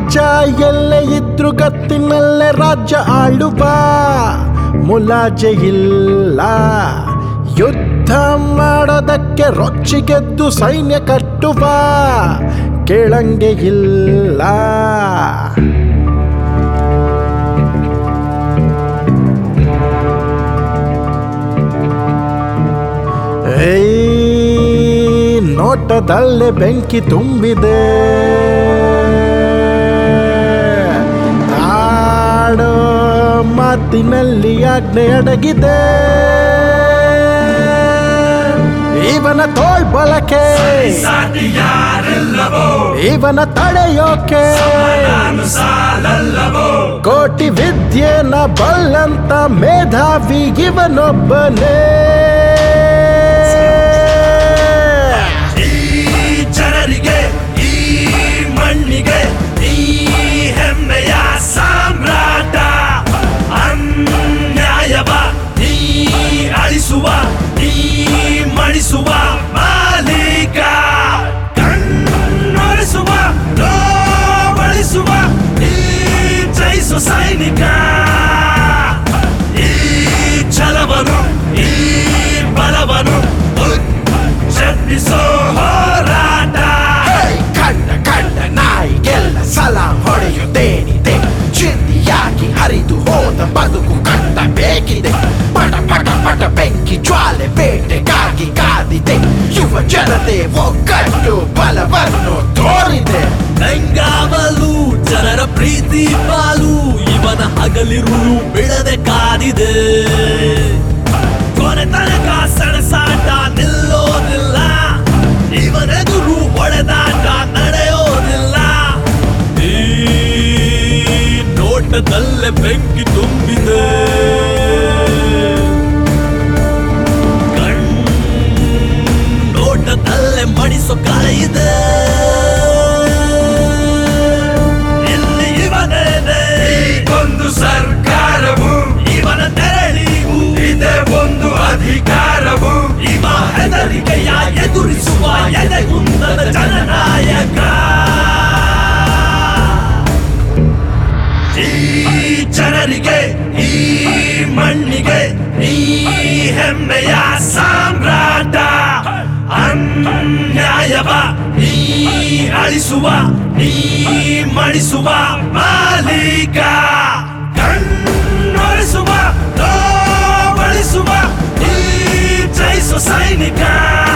ರಾಜ ಎಲ್ಲೇ ಇದ್ರು ಗತ್ತಿನಲ್ಲೇ ರಾಜ್ಯ ಆಳುವ ಮುಲಾಜೆ ಇಲ್ಲ ಯುದ್ಧ ಮಾಡೋದಕ್ಕೆ ರೊಚ್ಚಿಗೆದ್ದು ಸೈನ್ಯ ಕಟ್ಟುವ ಕೇಳಂಗೆ ಇಲ್ಲ ಏಯ್, ನೋಟದಲ್ಲೇ ಬೆಂಕಿ ತುಂಬಿದೆ ಆಡೋ ಮಾತಿನಲ್ಲಿ ಆಜ್ಞೆ ಅಡಗಿದೆ ಇವನ ತೋಳ್ ಬಳಕೆ ಸಾಟಿ ಯಾರೆಲ್ಲವೋ ಇವನ ತಡೆಯೋಕೆ ನಾನು ಸಾಲಲ್ಲವೋ ಕೋಟಿ ವಿದ್ಯೆನ ಬಲ್ಲಂತ ಮೇಧಾವಿ ಇವನೊಬ್ಬನೇ ಈ ಜನರಿಗೆ ಈ ಮಣ್ಣಿಗೆ ಈ ಹೆಮ್ಮೆಯ ಸಾಮ್ರಾಟ ಅನ್ಯಾಯವ ನೀ ಅಳಿಸುವ ನೀ ಮಣಿಸುವ ಮಾಲೀಕ ಕಣ್ಣೊರೆಸುವ ನೋವಳಿಸುವ ಈ ಜಯಿಸು ಸೈನಿಕ ಈ ಛಲವನು ಈ ಬಲವನು ಉಚ್ಚರಿಸೋ ಹೋರಾಟ ಕಂಡ ಕಂಡ ನಾಯಿಗೆಲ್ಲ ಸಲಾಂ ಹೊಡೆಯುತ್ತೇನಿದೆ ಚಿಂದಿಯಾಗಿ ಹರಿದು ಹೋದ ಬದುಕು ಕಟ್ಟಬೇಕಿದೆ ಪಟ ಪಟ ಪಟ ಬೆಂಕಿ ಜ್ವಾಲೆ ಬೇಟೆಗಾಗಿ ಕಾದಿದೆ ಯುವ ಜನತೆ ಒಗ್ಗಟ್ಟು ಬಲವನ್ನು ತೋರಿದೆ ಬೆಂಗಾವಲು ಜನರ ಪ್ರೀತಿ ಪಾಲು ಇವನ ಹಗಲಿರು ಬಿಡದೆ ಕಾದಿದೆ ಕೊನೆ ತನಕ ಸಣಸಾಟ ನಿಲ್ಲೋದಿಲ್ಲ ಇವನೆದುರು ಹೊಡೆದಾಟ ನಡೆಯೋದಿಲ್ಲ ಈ ನೋಟದಲ್ಲೇ ಬೆಂಕಿ ತುಂಬಿದೆ ನೋಟದಲ್ಲೇ ಮಡಿಸೋ ಕಲೆ ಇದೆ ಇಲ್ಲಿ ಇವನೇನೆ ಒಂದು ಸರ್ಕಾರವು ಇವನ ತೆರಳಿಗೂ ಇದೆ ಒಂದು ಅಧಿಕಾರವು ಇವ ಹೆದರಿಕೆಯ ಎದುರಿಸುವ ಎದೆಗುಂದದ ಜನನಾಯಕ ಈ ಜನರಿಗೆ ಈ ಮಣ್ಣಿಗೆ ಈ ಹೆಮ್ಮೆಯ ಸಾಮ್ರಾಟ ಅನ್ಯಾಯವ ನೀ ಅಳಿಸುವ ನೀ ಮಣಿಸುವ ಮಾಲೀಕ ಕಣ್ಣೊರೆಸುವ ನೋವಳಿಸುವ ಈ ಜಯಿಸು ಸೈನಿಕ